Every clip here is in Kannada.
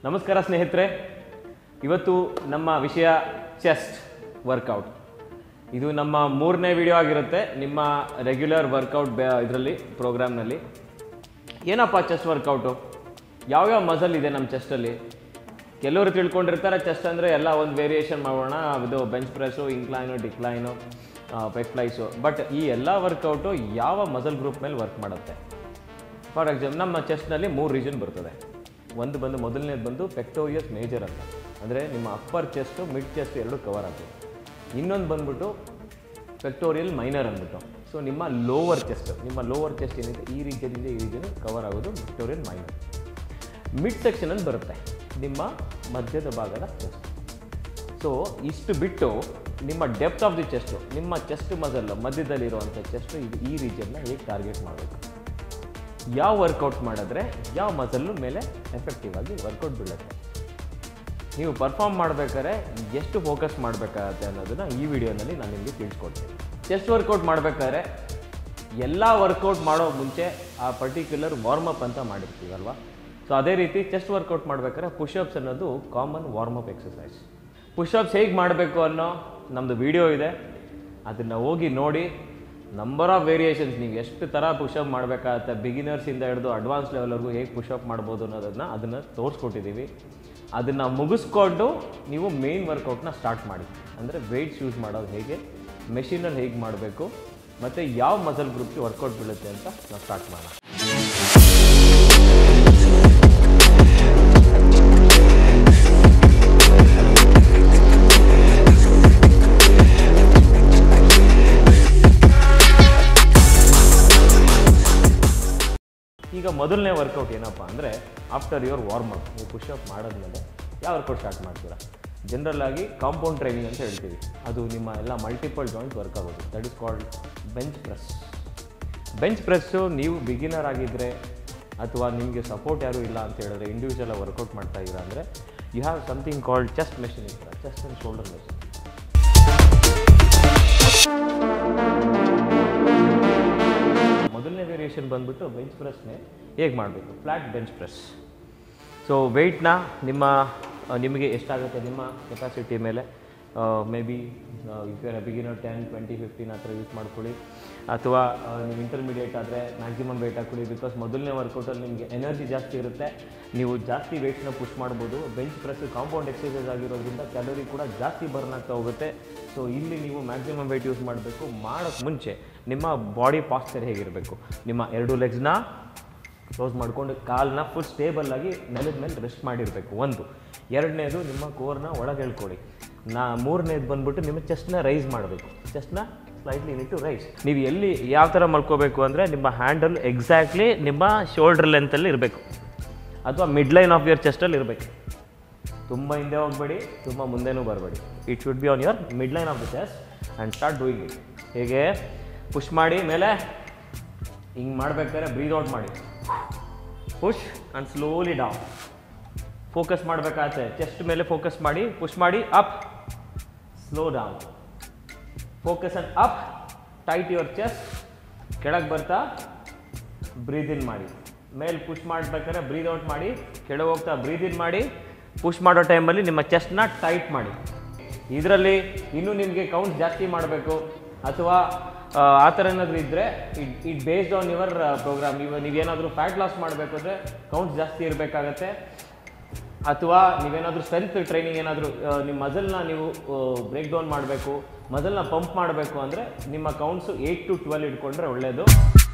ನಮಸ್ಕಾರ ಸ್ನೇಹಿತರೆ ಇವತ್ತು ನಮ್ಮ ವಿಷಯ ಚೆಸ್ಟ್ ವರ್ಕೌಟ್ ಇದು ನಮ್ಮ ಮೂರನೇ ವಿಡಿಯೋ ಆಗಿರುತ್ತೆ ನಿಮ್ಮ ರೆಗ್ಯುಲರ್ ವರ್ಕೌಟ್ ಇದರಲ್ಲಿ ಪ್ರೋಗ್ರಾಮ್ನಲ್ಲಿ ಏನಪ್ಪ ಚೆಸ್ಟ್ ವರ್ಕೌಟು ಯಾವ್ಯಾವ ಮಸಲ್ ಇದೆ ನಮ್ಮ ಚೆಸ್ಟಲ್ಲಿ ಕೆಲವರು ತಿಳ್ಕೊಂಡಿರ್ತಾರೆ ಚೆಸ್ಟ್ ಅಂದರೆ ಎಲ್ಲ ಒಂದು ವೇರಿಯೇಷನ್ ಮಾಡೋಣ ಇದು bench press incline decline pec flies but ಈ ಎಲ್ಲ ವರ್ಕೌಟು ಯಾವ ಮಸಲ್ ಗ್ರೂಪ್ ಮೇಲೆ ವರ್ಕ್ ಮಾಡುತ್ತೆ ಫಾರ್ ಎಕ್ಸಾಂಪಲ್ ನಮ್ಮ ಚೆಸ್ಟ್ನಲ್ಲಿ ಮೂರು ರೀಜನ್ ಬರ್ತದೆ ಒಂದು ಬಂದು ಮೊದಲನೇದು ಬಂದು ಪೆಕ್ಟೋರಿಯಸ್ ಮೇಜರ್ ಅಂತ ಅಂದರೆ ನಿಮ್ಮ ಅಪ್ಪರ್ ಚೆಸ್ಟು ಮಿಡ್ ಚೆಸ್ಟ್ ಎರಡು ಕವರ್ ಆಗ್ತದೆ ಇನ್ನೊಂದು ಬಂದ್ಬಿಟ್ಟು ಪೆಕ್ಟೋರಿಯಲ್ ಮೈನರ್ ಅಂದ್ಬಿಟ್ಟು ಸೊ ನಿಮ್ಮ ಲೋವರ್ ಚೆಸ್ಟ್ ನಿಮ್ಮ ಲೋವರ್ ಚೆಸ್ಟ್ ಏನಿದೆ ಈ ರೀತಿಯಿಂದ ಈ ರೀತಿಯಲ್ಲಿ ಕವರ್ ಆಗೋದು ಪೆಕ್ಟೋರಿಯಲ್ ಮೈನರ್ ಮಿಡ್ ಸೆಕ್ಷನಲ್ಲಿ ಬರುತ್ತೆ ನಿಮ್ಮ ಮಧ್ಯದ ಭಾಗದ ಚೆಸ್ಟ್ ಸೊ ಇಷ್ಟು ಬಿಟ್ಟು ನಿಮ್ಮ ಡೆಪ್ತ್ ಆಫ್ ದಿ ಚೆಸ್ಟು ನಿಮ್ಮ ಚೆಸ್ಟ್ ಮಸಲ್ ಮಧ್ಯದಲ್ಲಿರುವಂಥ ಚೆಸ್ಟು ಇದು ಈ ರೀತಿಯನ್ನ ಹೇಗೆ ಟಾರ್ಗೆಟ್ ಮಾಡಬೇಕು ಯಾವ ವರ್ಕೌಟ್ ಮಾಡಿದ್ರೆ ಯಾವ ಮಸಲ್ಲು ಮೇಲೆ ಎಫೆಕ್ಟಿವ್ ಆಗಿ ವರ್ಕೌಟ್ ಬೀಳುತ್ತೆ ನೀವು ಪರ್ಫಾರ್ಮ್ ಮಾಡ್ಬೇಕಾದ್ರೆ ಎಷ್ಟು ಫೋಕಸ್ ಮಾಡಬೇಕಾಗತ್ತೆ ಅನ್ನೋದನ್ನ ಈ ವಿಡಿಯೋನಲ್ಲಿ ನಾನು ನಿಮಗೆ ತಿಳಿಸ್ಕೊಡ್ತೀನಿ ಚೆಸ್ಟ್ ವರ್ಕೌಟ್ ಮಾಡಬೇಕಾದ್ರೆ ಎಲ್ಲ ವರ್ಕೌಟ್ ಮಾಡೋ ಮುಂಚೆ ಆ ಪರ್ಟಿಕ್ಯುಲರ್ ವಾರ್ಮಪ್ ಅಂತ ಮಾಡಿರ್ತೀವಲ್ವ ಸೊ ಅದೇ ರೀತಿ ಚೆಸ್ಟ್ ವರ್ಕೌಟ್ ಮಾಡ್ಬೇಕಾದ್ರೆ ಪುಷಪ್ಸ್ ಅನ್ನೋದು ಕಾಮನ್ ವಾರ್ಮಪ್ ಎಕ್ಸಸೈಸ್ ಪುಷಪ್ಸ್ ಹೇಗೆ ಮಾಡಬೇಕು ಅನ್ನೋ ನಮ್ಮದು ವಿಡಿಯೋ ಇದೆ ಅದನ್ನು ಹೋಗಿ ನೋಡಿ ನಂಬರ್ ಆಫ್ ವೇರಿಯೇಷನ್ಸ್ ನೀವು ಎಷ್ಟು ಥರ ಪುಷಪ್ ಮಾಡಬೇಕಾಗತ್ತೆ ಬಿಗಿನರ್ಸಿಂದ ಹಿಡಿದು ಅಡ್ವಾನ್ಸ್ ಲೆವೆಲ್ವರೆಗೂ ಹೇಗೆ ಪುಷಪ್ ಮಾಡ್ಬೋದು ಅನ್ನೋದನ್ನು ಅದನ್ನು ತೋರಿಸ್ಕೊಟ್ಟಿದ್ದೀವಿ ಅದನ್ನು ಮುಗಿಸ್ಕೊಂಡು ನೀವು ಮೇನ್ ವರ್ಕೌಟ್ನ ಸ್ಟಾರ್ಟ್ ಮಾಡಿ ಅಂದರೆ ವೆಯ್ಟ್ಸ್ ಯೂಸ್ ಮಾಡೋದು ಹೇಗೆ ಮೆಷಿನಲ್ಲಿ ಹೇಗೆ ಮಾಡಬೇಕು ಮತ್ತು ಯಾವ ಮಸಲ್ ಗ್ರೂಪ್ಗೆ ವರ್ಕೌಟ್ ಬೀಳುತ್ತೆ ಅಂತ ನಾವು ಸ್ಟಾರ್ಟ್ ಮಾಡೋಣ ಈಗ ಮೊದಲನೇ ವರ್ಕೌಟ್ ಏನಪ್ಪ ಅಂದರೆ ಆಫ್ಟರ್ ಯುವರ್ ವಾರ್ಮ್ ಅಪ್ ನೀವು ಪುಷಪ್ ಮಾಡಿದ್ಮೇಲೆ ಯಾವ ವರ್ಕೌಟ್ ಸ್ಟಾರ್ಟ್ ಮಾಡ್ತೀರಾ ಜನರಲ್ ಆಗಿ ಕಾಂಪೌಂಡ್ ಟ್ರೈನಿಂಗ್ ಅಂತ ಹೇಳ್ತೀವಿ ಅದು ನಿಮ್ಮ ಎಲ್ಲ ಮಲ್ಟಿಪಲ್ ಜಾಯಿಂಟ್ ವರ್ಕ್ ಆಗೋದು that is called bench press bench press ನೀವು ಬಿಗಿನರ್ ಆಗಿದ್ದರೆ ಅಥವಾ ನಿಮಗೆ ಸಪೋರ್ಟ್ ಯಾರೂ ಇಲ್ಲ ಅಂತ ಹೇಳಿದ್ರೆ ಇಂಡಿವಿಜುವಲ್ ವರ್ಕೌಟ್ ಮಾಡ್ತಾ ಇದ್ದೀರಾ ಅಂದರೆ you have something called chest machine ಇರ್ತಾರೆ ಚೆಸ್ಟ್ ಆ್ಯಂಡ್ ಶೋಲ್ಡರ್ ಮೆಷಿನ್ ಮೊದಲನೇ ವೇರಿಯೇಷನ್ ಬಂದ್ಬಿಟ್ಟು ಬೆಂಚ್ ಪ್ರೆಸ್ನೇ ಹೇಗೆ ಮಾಡಬೇಕು ಫ್ಲ್ಯಾಟ್ ಬೆಂಚ್ ಪ್ರೆಸ್ ಸೊ ವೆಯ್ಟ್ನ ನಿಮ್ಮ ಆ, ನಿಮಗೆ ಎಷ್ಟಾಗುತ್ತೆ ನಿಮ್ಮ ಕೆಪಾಸಿಟಿ ಮೇಲೆ may be if you're beginner ten twenty fifteen ಆ ಥರ ಯೂಸ್ ಮಾಡ್ಕೊಳ್ಳಿ ಅಥವಾ ಆ, ನೀವು ಇಂಟರ್ಮೀಡಿಯೇಟ್ ಆದರೆ ಮ್ಯಾಕ್ಸಿಮಮ್ ವೆಯ್ಟ್ ಹಾಕೊಳ್ಳಿ ಬಿಕಾಸ್ ಮೊದಲನೇ ವರ್ಕೌಟಲ್ಲಿ ನಿಮಗೆ ಎನರ್ಜಿ ಜಾಸ್ತಿ ಇರುತ್ತೆ ನೀವು ಜಾಸ್ತಿ ವೆಯ್ಟ್ನ ಪುಷ್ ಮಾಡ್ಬೋದು ಬೆಂಚ್ ಪ್ರೆಸ್ ಕಾಂಪೌಂಡ್ ಎಕ್ಸಸೈಸ್ ಆಗಿರೋದ್ರಿಂದ ಕ್ಯಾಲೋರಿ ಕೂಡ ಜಾಸ್ತಿ ಬರ್ನ್ ಆಗ್ತಾ ಹೋಗುತ್ತೆ ಸೊ ಇಲ್ಲಿ ನೀವು ಮ್ಯಾಕ್ಸಿಮಮ್ ವೆಯ್ಟ್ ಯೂಸ್ ಮಾಡಬೇಕು ಮಾಡೋಕ್ಕೆ ಮುಂಚೆ ನಿಮ್ಮ ಬಾಡಿ ಪಾಸ್ಚರ್ ಹೇಗಿರಬೇಕು ನಿಮ್ಮ ಎರಡು ಲೆಗ್ಸ್ನ ಕ್ಲೋಸ್ ಮಾಡ್ಕೊಂಡು ಕಾಲನ್ನ ಫುಲ್ ಸ್ಟೇಬಲ್ ಆಗಿ ನೆಲದ ಮೇಲೆ ರೆಸ್ಟ್ ಮಾಡಿರಬೇಕು ಒಂದು ಎರಡನೇದು ನಿಮ್ಮ ಕೋರ್ನ ಒಳಗೆ ಹೇಳ್ಕೊಳ್ಳಿ ನಾ ಮೂರನೇದು ಬಂದ್ಬಿಟ್ಟು ನಿಮ್ಮ ಚೆಸ್ಟ್ನ ರೈಸ್ ಮಾಡಬೇಕು ಚೆಸ್ಟ್ನ ಸ್ಲೈಟ್ಲಿ ನೀಟ್ ಟು ರೈಸ್ ನೀವು ಎಲ್ಲಿ ಯಾವ ಥರ ಮಲ್ಕೋಬೇಕು ಅಂದರೆ ನಿಮ್ಮ ಹ್ಯಾಂಡಲ್ ಎಕ್ಸಾಕ್ಟ್ಲಿ ನಿಮ್ಮ ಶೋಲ್ಡರ್ ಲೆಂತಲ್ಲಿ ಇರಬೇಕು ಅಥವಾ ಮಿಡ್ ಲೈನ್ ಆಫ್ ಯುವರ್ ಚೆಸ್ಟಲ್ಲಿ ಇರಬೇಕು ತುಂಬ ಹಿಂದೆ ಹೋಗಬೇಡಿ ತುಂಬ ಮುಂದೆನೂ ಬರಬೇಡಿ it should be on your mid line of the chest and start doing it ಹೇಗೆ ಪುಷ್ ಮಾಡಿ ಮೇಲೆ ಹಿಂಗೆ ಮಾಡ್ಬೇಕಾದ್ರೆ ಬ್ರೀದ್ ಔಟ್ ಮಾಡಿ push and slowly down focus ಮಾಡಬೇಕಾಗತ್ತೆ ಚೆಸ್ಟ್ ಮೇಲೆ ಫೋಕಸ್ ಮಾಡಿ ಪುಷ್ ಮಾಡಿ up slow down focus and up tight your chest ಕೆಳಗೆ ಬರ್ತಾ ಬ್ರೀದ್ ಇನ್ ಮಾಡಿ ಮೇಲೆ ಪುಷ್ ಮಾಡ್ಬೇಕಾದ್ರೆ ಬ್ರೀದ್ ಔಟ್ ಮಾಡಿ ಕೆಳಗೆ ಹೋಗ್ತಾ ಬ್ರೀದ್ ಇನ್ ಮಾಡಿ ಪುಷ್ ಮಾಡೋ ಟೈಮಲ್ಲಿ ನಿಮ್ಮ ಚೆಸ್ಟ್ನ ಟೈಟ್ ಮಾಡಿ ಇದರಲ್ಲಿ ಇನ್ನೂ ನಿಮಗೆ ಕೌಂಟ್ ಜಾಸ್ತಿ ಮಾಡಬೇಕು ಅಥವಾ ಆ, ಆ ಥರ ಏನಾದರೂ ಇದ್ದರೆ it it based on your program ಇವಾಗ ನೀವೇನಾದರೂ ಫ್ಯಾಟ್ ಲಾಸ್ ಮಾಡಬೇಕು ಅಂದರೆ ಕೌಂಟ್ ಜಾಸ್ತಿ ಇರಬೇಕಾಗತ್ತೆ ಅಥವಾ ನೀವೇನಾದರೂ ಸ್ಟ್ರೆಂತ್ ಟ್ರೈನಿಂಗ್ ಏನಾದರೂ ನಿಮ್ಮ ಮಸಲ್ನ ನೀವು ಬ್ರೇಕ್ ಡೌನ್ ಮಾಡಬೇಕು ಮಸಲ್ನ ಪಂಪ್ ಮಾಡಬೇಕು ಅಂದರೆ ನಿಮ್ಮ ಕೌಂಟ್ಸು ಏಯ್ಟ್ ಟು ಟ್ವೆಲ್ ಇಟ್ಕೊಂಡ್ರೆ ಒಳ್ಳೆಯದು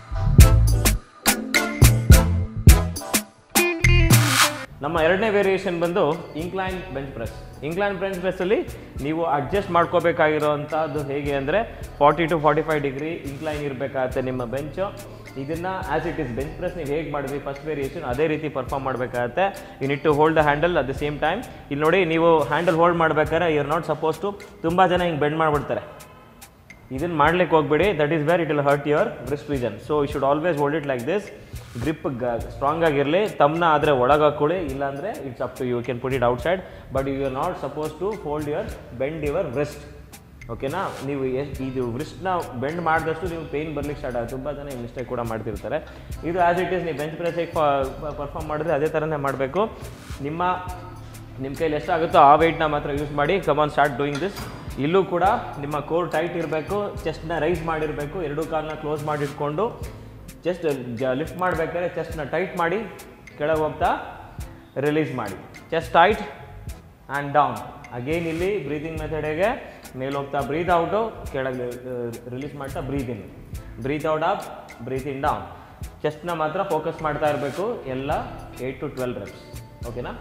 ನಮ್ಮ ಎರಡನೇ ವೇರಿಯೇಷನ್ ಬಂದು incline bench press incline bench ಪ್ರೆಸ್ಸಲ್ಲಿ ನೀವು ಅಡ್ಜಸ್ಟ್ ಮಾಡ್ಕೋಬೇಕಾಗಿರೋವಂಥದ್ದು ಹೇಗೆ ಅಂದರೆ forty to forty five degree incline ಇರಬೇಕಾಗತ್ತೆ ನಿಮ್ಮ ಬೆಂಚು ಇದನ್ನು as it is bench press ನೀವು ಹೇಗೆ ಮಾಡಿದ್ವಿ ಫಸ್ಟ್ ವೇರಿಯೇಷನ್ ಅದೇ ರೀತಿ ಪರ್ಫಾರ್ಮ್ ಮಾಡಬೇಕಾಗತ್ತೆ you need to hold the handle at the same time ಇಲ್ಲಿ ನೋಡಿ ನೀವು ಹ್ಯಾಂಡಲ್ ಹೋಲ್ಡ್ ಮಾಡ್ಬೇಕಾದ್ರೆ you are not suppose to ತುಂಬ ಜನ ಹಿಂಗೆ ಬೆಂಡ್ ಮಾಡಿಬಿಡ್ತಾರೆ ಇದನ್ನು ಮಾಡ್ಲಿಕ್ಕೆ ಹೋಗ್ಬೇಡಿ that is where it will hurt your wrist region so you should always hold it like this grip strong ಆಗಿರಲಿ ತಮ್ಮನ್ನ ಆದರೆ ಒಳಗೆ ಹಾಕೊಳ್ಳಿ ಇಲ್ಲಾಂದರೆ it's up to you can put it outside but you are not suppose to fold your bend your wrist ಓಕೆನಾ ನೀವು ಎಷ್ಟು ಇದು ಬ್ರಿಸ್ಟ್ನ ಬೆಂಡ್ ಮಾಡಿದಷ್ಟು ನೀವು ಪೇಯ್ನ್ ಬರ್ಲಿಕ್ಕೆ ಸ್ಟಾರ್ಟ್ ಆಗುತ್ತೆ ತುಂಬ ಜನ ಈ ಮಿಸ್ಟೇಕ್ ಕೂಡ ಮಾಡ್ತಿರ್ತಾರೆ ಇದು ಆ್ಯಸ್ ಇಟ್ ಈಸ್ ನೀವು ಬೆಂಚ್ ಪ್ರೆಸ್ ಹೇಗೆ ಪರ್ಫಾರ್ಮ್ ಮಾಡಿದ್ರೆ ಅದೇ ಥರನೇ ಮಾಡಬೇಕು ನಿಮ್ಮ ನಿಮ್ಮ ಕೈಲಿ ಎಷ್ಟಾಗುತ್ತೋ ಆ ವೆಯ್ಟ್ನ ಮಾತ್ರ ಯೂಸ್ ಮಾಡಿ ಕಮಾನ್ ಸ್ಟಾರ್ಟ್ ಡೂಯಿಂಗ್ ದಿಸ್ ಇಲ್ಲೂ ಕೂಡ ನಿಮ್ಮ ಕೋರ್ ಟೈಟ್ ಇರಬೇಕು ಚೆಸ್ಟ್ನ ರೈಸ್ ಮಾಡಿರಬೇಕು ಎರಡೂ ಕಾಲನ್ನ ಕ್ಲೋಸ್ ಮಾಡಿಟ್ಕೊಂಡು ಚೆಸ್ಟ್ ಲಿಫ್ಟ್ ಮಾಡಬೇಕಾದ್ರೆ ಚೆಸ್ಟ್ನ ಟೈಟ್ ಮಾಡಿ ಕೆಳಗೆ ಹೋಗ್ತಾ ರಿಲೀಸ್ ಮಾಡಿ chest tight and down again ಇಲ್ಲಿ ಬ್ರೀದಿಂಗ್ ಮೆಥಡೆಗೆ ಮೇಲೆ ಹೋಗ್ತಾ ಬ್ರೀತ್ ಔಟು ಕೆಳಗೆ ರಿಲೀಸ್ ಮಾಡ್ತಾ breathe in breathe out up breathe in down ಚೆಸ್ಟ್ನ ಮಾತ್ರ ಫೋಕಸ್ ಮಾಡ್ತಾ ಇರಬೇಕು ಎಲ್ಲ ಏಯ್ಟ್ ಟು ಟ್ವೆಲ್ ರೆಪ್ಸ್ ಓಕೆನಾ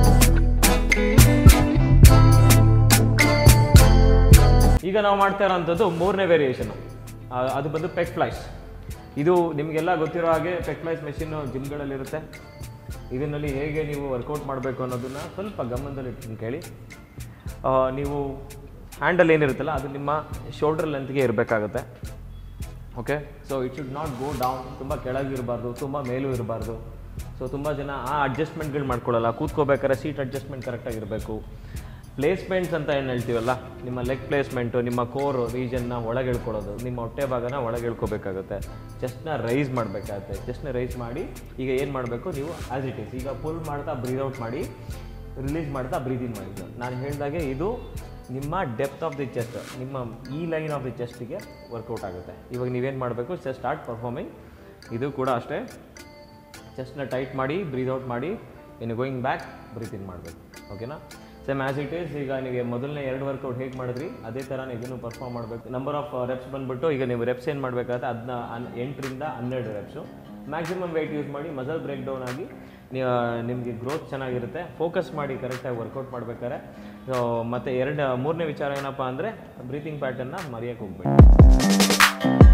ಈಗ ನಾವು ಮಾಡ್ತಾ ಇರೋಂಥದ್ದು ಮೂರನೇ ವೇರಿಯೇಷನ್ ಅದು ಬಂದು ಪೆಕ್ ಫ್ಲೈಸ್ ಇದು ನಿಮಗೆಲ್ಲ ಗೊತ್ತಿರೋ ಹಾಗೆ ಪೆಕ್ ಫ್ಲೈಸ್ ಮೆಷಿನ್ನು ಜಿಮ್ಗಳಲ್ಲಿರುತ್ತೆ ಇದರಲ್ಲಿ ಹೇಗೆ ನೀವು ವರ್ಕೌಟ್ ಮಾಡಬೇಕು ಅನ್ನೋದನ್ನು ಸ್ವಲ್ಪ ಗಮನದಲ್ಲಿ ಇಟ್ಕೊಂಡು ಕೇಳಿ ಆ, ನೀವು ಹ್ಯಾಂಡಲ್ ಏನಿರುತ್ತಲ್ಲ ಅದು ನಿಮ್ಮ ಶೋಲ್ಡರ್ ಲೆಂತ್ಗೆ ಇರಬೇಕಾಗುತ್ತೆ okay so it should not go down ತುಂಬ ಕೆಳಗಿರಬಾರ್ದು ತುಂಬ ಮೇಲೂ ಇರಬಾರ್ದು ಸೊ ತುಂಬ ಜನ ಆ ಅಡ್ಜಸ್ಟ್ಮೆಂಟ್ಗಳು ಮಾಡ್ಕೊಳ್ಳಲ್ಲ ಕೂತ್ಕೋಬೇಕಾದ್ರೆ ಸೀಟ್ ಅಡ್ಜಸ್ಟ್ಮೆಂಟ್ ಕರೆಕ್ಟಾಗಿರಬೇಕು ಪ್ಲೇಸ್ಮೆಂಟ್ಸ್ ಅಂತ ಏನು ಹೇಳ್ತೀವಲ್ಲ ನಿಮ್ಮ ಲೆಗ್ ಪ್ಲೇಸ್ಮೆಂಟು ನಿಮ್ಮ ಕೋರ್ ರೀಜನ್ನ ಒಳಗೆ ಇಳ್ಕೊಳ್ಳೋದು ನಿಮ್ಮ ಹೊಟ್ಟೆ ಭಾಗನ ಒಳಗೆ ಇಳ್ಕೊಬೇಕಾಗುತ್ತೆ ಚೆಸ್ಟ್ನ ರೈಸ್ ಮಾಡಬೇಕಾಗುತ್ತೆ ಚೆಸ್ಟ್ನ ರೈಸ್ ಮಾಡಿ ಈಗ ಏನು ಮಾಡಬೇಕು ನೀವು ಆ್ಯಸ್ ಇಟ್ ಈಸ್ ಈಗ ಫುಲ್ ಮಾಡ್ತಾ ಬ್ರೀದ್ ಔಟ್ ಮಾಡಿ ರಿಲೀಸ್ ಮಾಡ್ತಾ ಬ್ರೀದಿಂಗ್ ಮಾಡಿದ್ದು ನಾನು ಹೇಳಿದಾಗೆ ಇದು ನಿಮ್ಮ ಡೆಪ್ತ್ ಆಫ್ ದಿ ಚೆಸ್ಟ್ ನಿಮ್ಮ ಈ ಲೈನ್ ಆಫ್ ದಿ ಚೆಸ್ಟಿಗೆ ವರ್ಕೌಟ್ ಆಗುತ್ತೆ ಇವಾಗ ನೀವೇನು ಮಾಡಬೇಕು ಜಸ್ಟ್ ಸ್ಟಾರ್ಟ್ ಪರ್ಫಾರ್ಮಿಂಗ್ ಇದು ಕೂಡ ಅಷ್ಟೇ ಚೆಸ್ಟ್ನ ಟೈಟ್ ಮಾಡಿ ಬ್ರೀದ್ ಔಟ್ ಮಾಡಿ ಇನ್ನು ಗೋಯಿಂಗ್ ಬ್ಯಾಕ್ ಬ್ರೀತ್ ಇನ್ ಮಾಡಬೇಕು ಓಕೆನಾ ಸೇಮ್ ಆ್ಯಸ್ ಇಟ್ ಈಸ್ ಈಗ ನೀವು ಮೊದಲನೇ ಎರಡು ವರ್ಕೌಟ್ ಹೇಗೆ ಮಾಡಿದ್ರಿ ಅದೇ ಥರ ಇದನ್ನು ಪರ್ಫಾರ್ಮ್ ಮಾಡಬೇಕು ನಂಬರ್ ಆಫ್ ರೆಪ್ಸ್ ಬಂದುಬಿಟ್ಟು ಈಗ ನೀವು ರೆಪ್ಸ್ ಏನು ಮಾಡಬೇಕಾಗುತ್ತೆ ಅದನ್ನ ಹನ್ ಎಂಟರಿಂದ ಹನ್ನೆರಡು ರೆಪ್ಸು ಮ್ಯಾಕ್ಸಿಮಮ್ ವೆಯ್ಟ್ ಯೂಸ್ ಮಾಡಿ ಮಸಲ್ ಬ್ರೇಕ್ ಡೌನ್ ಆಗಿ ನೀವು ನಿಮಗೆ ಗ್ರೋತ್ ಚೆನ್ನಾಗಿರುತ್ತೆ ಫೋಕಸ್ ಮಾಡಿ ಕರೆಕ್ಟಾಗಿ ವರ್ಕೌಟ್ ಮಾಡ್ಬೇಕಾದ್ರೆ ಸೊ ಮತ್ತು ಎರಡು ಮೂರನೇ ವಿಚಾರ ಏನಪ್ಪ ಅಂದರೆ ಬ್ರೀತಿಂಗ್ ಪ್ಯಾಟರ್ನ ಮರೆಯೋಕ್ಕೆ ಹೋಗ್ಬೇಡಿ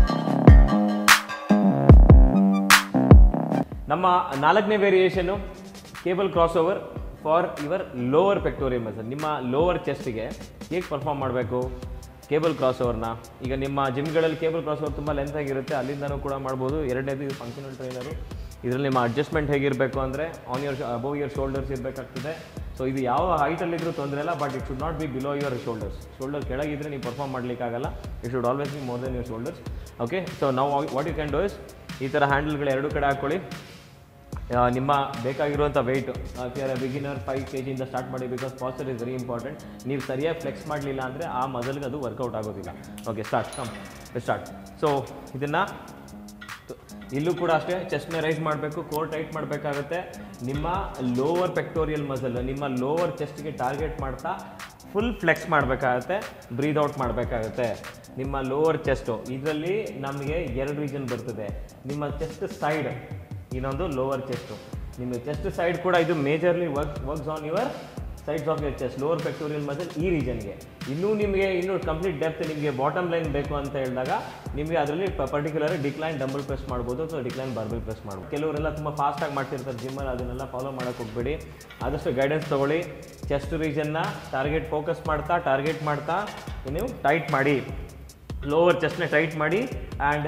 ನಮ್ಮ ನಾಲ್ಕನೇ variation cable cross over for your lower pectoral muscle ನಿಮ್ಮ ಲೋವರ್ ಚೆಸ್ಟಿಗೆ ಹೇಗೆ ಪರ್ಫಾರ್ಮ್ ಮಾಡಬೇಕು ಕೇಬಲ್ ಕ್ರಾಸ್ ಓವರ್ನ ಈಗ ನಿಮ್ಮ ಜಿಮ್ಗಳಲ್ಲಿ ಕೇಬಲ್ ಕ್ರಾಸ್ ಓವರ್ ತುಂಬ ಲೆಂತ್ ಆಗಿರುತ್ತೆ ಅಲ್ಲಿಂದನೂ ಕೂಡ ಮಾಡ್ಬೋದು ಎರಡನೇದು ಇದು ಫಂಕ್ಷನಲ್ ಟ್ರೈನರು ಇದರಲ್ಲಿ ನಿಮ್ಮ ಅಡ್ಜಸ್ಟ್ಮೆಂಟ್ ಹೇಗಿರಬೇಕು ಅಂದರೆ on your above your shoulders ಇರಬೇಕಾಗ್ತದೆ ಸೊ ಇದು ಯಾವ ಹೈಟಲ್ಲಿದ್ರೂ ತೊಂದರೆ ಇಲ್ಲ but it should not be below your shoulders shoulder ಕೆಳಗಿದ್ರೆ ನೀವು ಪರ್ಫಾರ್ಮ್ ಮಾಡಲಿಕ್ಕಾಗಲ್ಲ it should always be more then your shoulders okay so ನಾವು what you can do is ಈ ಥರ ಹ್ಯಾಂಡಲ್ಗಳು ಎರಡು ಕಡೆ ಹಾಕ್ಕೊಳ್ಳಿ ಆ, ನಿಮ್ಮ ಬೇಕಾಗಿರುವಂಥ ವೆಯ್ಟ್ ಬಿಗಿನರ್ ಫೈವ್ ಕೆ ಜಿಯಿಂದ ಸ್ಟಾರ್ಟ್ ಮಾಡಿ because posture is very important ನೀವು ಸರಿಯಾಗಿ ಫ್ಲೆಕ್ಸ್ ಮಾಡಲಿಲ್ಲ ಅಂದರೆ ಆ ಮಸಲ್ಗೆ ಅದು ವರ್ಕೌಟ್ ಆಗೋದಿಲ್ಲ okay start come start so ಇದನ್ನು ಇಲ್ಲೂ ಕೂಡ ಅಷ್ಟೇ ಚೆಸ್ಟ್ನ ರೈಸ್ ಮಾಡಬೇಕು ಕೋರ್ ಟೈಟ್ ಮಾಡಬೇಕಾಗುತ್ತೆ ನಿಮ್ಮ ಲೋವರ್ ಪೆಕ್ಟೋರಿಯಲ್ ಮಸಲ್ ನಿಮ್ಮ ಲೋವರ್ ಚೆಸ್ಟ್ಗೆ ಟಾರ್ಗೆಟ್ ಮಾಡ್ತಾ ಫುಲ್ ಫ್ಲೆಕ್ಸ್ ಮಾಡಬೇಕಾಗತ್ತೆ ಬ್ರೀದ್ ಔಟ್ ಮಾಡಬೇಕಾಗುತ್ತೆ ನಿಮ್ಮ ಲೋವರ್ ಚೆಸ್ಟು ಇದರಲ್ಲಿ ನಮಗೆ ಎರಡು ರೀಸನ್ ಬರ್ತದೆ ನಿಮ್ಮ ಚೆಸ್ಟ್ ಸೈಡ್ ಇನ್ನೊಂದು ಲೋವರ್ ಚೆಸ್ಟು ನಿಮ್ಮ ಚೆಸ್ಟ್ ಸೈಡ್ ಕೂಡ ಇದು majorly work works on your sides of your chest lower pectoral muscle ಈ ರೀಜನ್ಗೆ ಇನ್ನೂ ನಿಮಗೆ ಇನ್ನೂ ಕಂಪ್ಲೀಟ್ ಡೆಪ್ತ್ ನಿಮಗೆ ಬಾಟಮ್ ಲೈನ್ ಬೇಕು ಅಂತ ಹೇಳಿದಾಗ ನಿಮಗೆ ಅದರಲ್ಲಿ ಪರ್ಟಿಕ್ಯುಲರ್ ಡಿಕ್ಲೈನ್ ಡಂಬಲ್ ಪ್ರೆಸ್ ಮಾಡ್ಬೋದು ಅಥವಾ ಡಿಕ್ಲೈನ್ ಬಾರ್ಬಲ್ ಪ್ರೆಸ್ ಮಾಡ್ಬೋದು ಕೆಲವರೆಲ್ಲ ತುಂಬ ಫಾಸ್ಟಾಗಿ ಮಾಡ್ತಿರ್ತಾರೆ ಜಿಮ್ಮಲ್ಲಿ ಅದನ್ನೆಲ್ಲ ಫಾಲೋ ಮಾಡೋಕೆ ಹೋಗ್ಬೇಡಿ ಆದಷ್ಟು ಗೈಡೆನ್ಸ್ ತೊಗೊಳ್ಳಿ ಚೆಸ್ಟ್ ರೀಜನ್ನ ಟಾರ್ಗೆಟ್ ಫೋಕಸ್ ಮಾಡ್ತಾ ಟಾರ್ಗೆಟ್ ಮಾಡ್ತಾ ನೀವು ಟೈಟ್ ಮಾಡಿ ಲೋವರ್ ಚೆಸ್ಟ್ನ ಟೈಟ್ ಮಾಡಿ and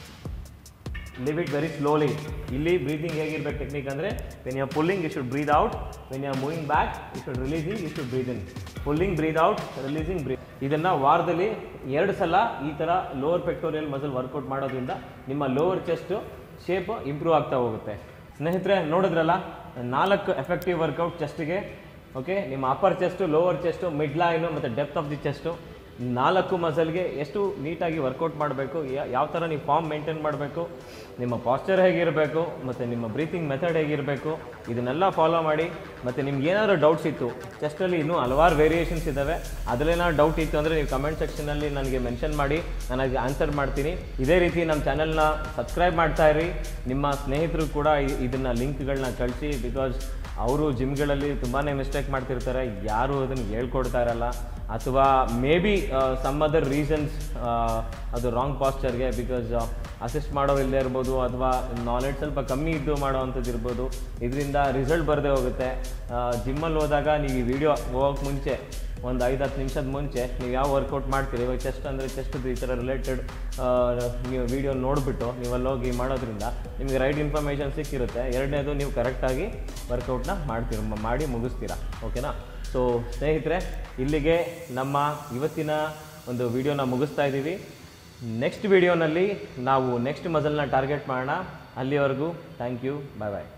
leave it very slowly ಇಲ್ಲಿ ಬ್ರೀದಿಂಗ್ ಹೇಗಿರ್ಬೇಕು ಟೆಕ್ನಿಕ್ ಅಂದರೆ when you pulling you should breathe out when you moving back you should releasing you should breathe in pulling breathe out releasing breathe ಇದನ್ನು ವಾರದಲ್ಲಿ ಎರಡು ಸಲ ಈ ಥರ ಲೋವರ್ ಪೆಕ್ಟೋರಿಯಲ್ ಮಸಲ್ ವರ್ಕೌಟ್ ಮಾಡೋದ್ರಿಂದ ನಿಮ್ಮ ಲೋವರ್ ಚೆಸ್ಟು ಶೇಪ್ ಇಂಪ್ರೂವ್ ಆಗ್ತಾ ಹೋಗುತ್ತೆ ಸ್ನೇಹಿತರೆ ನೋಡಿದ್ರಲ್ಲ ನಾಲ್ಕು ಎಫೆಕ್ಟಿವ್ ವರ್ಕೌಟ್ ಚೆಸ್ಟಿಗೆ ಓಕೆ ನಿಮ್ಮ upper chest lower chest mid line ಮತ್ತು ಡೆಪ್ತ್ ಆಫ್ ದಿ ಚೆಸ್ಟು ನಾಲ್ಕು ಮಸಲ್ಗೆ ಎಷ್ಟು ನೀಟಾಗಿ ವರ್ಕೌಟ್ ಮಾಡಬೇಕು ಯಾವ ಥರ ನೀವು ಫಾರ್ಮ್ ಮೇಂಟೈನ್ ಮಾಡಬೇಕು ನಿಮ್ಮ ಪಾಸ್ಚರ್ ಹೇಗಿರಬೇಕು ಮತ್ತು ನಿಮ್ಮ ಬ್ರೀತಿಂಗ್ ಮೆಥಡ್ ಹೇಗಿರಬೇಕು ಇದನ್ನೆಲ್ಲ ಫಾಲೋ ಮಾಡಿ ಮತ್ತು ನಿಮ್ಗೆ ಏನಾದರೂ ಡೌಟ್ಸ್ ಇತ್ತು ಚೆಸ್ಟಲ್ಲಿ ಇನ್ನೂ ಹಲವಾರು ವೇರಿಯೇಷನ್ಸ್ ಇದ್ದಾವೆ ಅದರಲ್ಲೇನಾದ್ರು ಡೌಟ್ ಇತ್ತು ಅಂದರೆ ನೀವು ಕಮೆಂಟ್ ಸೆಕ್ಷನಲ್ಲಿ ನನಗೆ ಮೆನ್ಷನ್ ಮಾಡಿ ನಾನು ಅದಕ್ಕೆ ಆನ್ಸರ್ ಮಾಡ್ತೀನಿ ಇದೇ ರೀತಿ ನಮ್ಮ ಚಾನಲ್ನ ಸಬ್ಸ್ಕ್ರೈಬ್ ಮಾಡ್ತಾ ಇರಿ ನಿಮ್ಮ ಸ್ನೇಹಿತರು ಕೂಡ ಇ- ಇದನ್ನ ಲಿಂಕ್ಗಳನ್ನ ಕಳಿಸಿ ಬಿಕಾಸ್ ಅವರು ಜಿಮ್ಗಳಲ್ಲಿ ತುಂಬಾ ಮಿಸ್ಟೇಕ್ ಮಾಡ್ತಿರ್ತಾರೆ ಯಾರು ಅದನ್ನು ಹೇಳ್ಕೊಡ್ತಾ ಇರಲ್ಲ ಅಥವಾ maybe some other reasons ಅದು ರಾಂಗ್ ಪಾಸ್ಚರ್ಗೆ ಬಿಕಾಸ್ ಅಸಿಸ್ಟ್ ಮಾಡೋರು ಇಲ್ಲದೆ ಇರ್ಬೋದು ಅಥವಾ ನಾಲೆಡ್ಜ್ ಸ್ವಲ್ಪ ಕಮ್ಮಿ ಇದ್ದು ಮಾಡೋ ಅಂಥದ್ದು ಇರ್ಬೋದು ಇದರಿಂದ ರಿಸಲ್ಟ್ ಬರದೇ ಹೋಗುತ್ತೆ ಜಿಮ್ಮಲ್ಲಿ ಹೋದಾಗ ನೀವು ಈ ವಿಡಿಯೋ ಹೋಗೋಕ್ಕೆ ಮುಂಚೆ ಒಂದು ಐದು ಹತ್ತು ನಿಮಿಷದ ಮುಂಚೆ ನೀವು ಯಾವ ವರ್ಕೌಟ್ ಮಾಡ್ತೀರಿ ಇವಾಗ ಚೆಸ್ಟ್ ಅಂದರೆ ಚೆಸ್ಟ್ದು ಈ ಥರ ರಿಲೇಟೆಡ್ ನೀವು ವಿಡಿಯೋ ನೋಡಿಬಿಟ್ಟು ನೀವು ಅಲ್ಲಿ ಹೋಗಿ ಮಾಡೋದ್ರಿಂದ ನಿಮಗೆ ರೈಟ್ ಇನ್ಫಾರ್ಮೇಷನ್ ಸಿಕ್ಕಿರುತ್ತೆ ಎರಡನೇದು ನೀವು ಕರೆಕ್ಟಾಗಿ ವರ್ಕೌಟ್ನ ಮಾಡ್ತೀರ ಮ- ಮಾಡಿ ಮುಗಿಸ್ತೀರಾ ಓಕೆನಾ ಸೊ ಸ್ನೇಹಿತರೆ ಇಲ್ಲಿಗೆ ನಮ್ಮ ಇವತ್ತಿನ ಒಂದು ವಿಡಿಯೋನ ಮುಗಿಸ್ತಾ ಇದ್ದೀವಿ ನೆಕ್ಸ್ಟ್ ವಿಡಿಯೋನಲ್ಲಿ ನಾವು ನೆಕ್ಸ್ಟ್ ಮಸಲ್ನ ಟಾರ್ಗೆಟ್ ಮಾಡೋಣ ಅಲ್ಲಿವರೆಗೂ ಥ್ಯಾಂಕ್ ಯು ಬಾಯ್ ಬಾಯ್